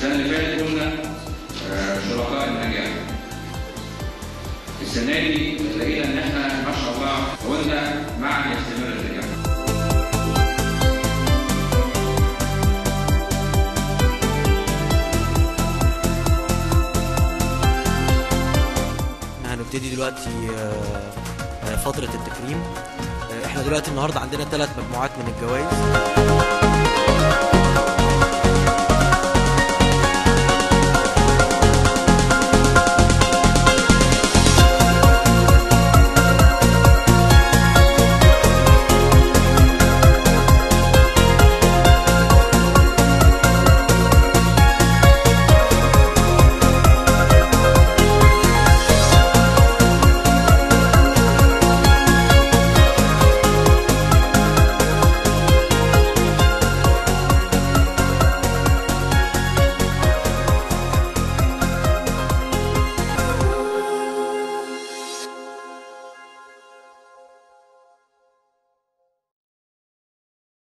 السنة اللي فاتت كنا آه، شركاء النجاح. السنة دي لقينا إن إحنا ما شاء الله قلنا معا يستمر النجاح. هنبتدي دلوقتي آه، آه، فترة التكريم آه، احنا دلوقتي النهاردة عندنا ثلاث مجموعات من الجوائز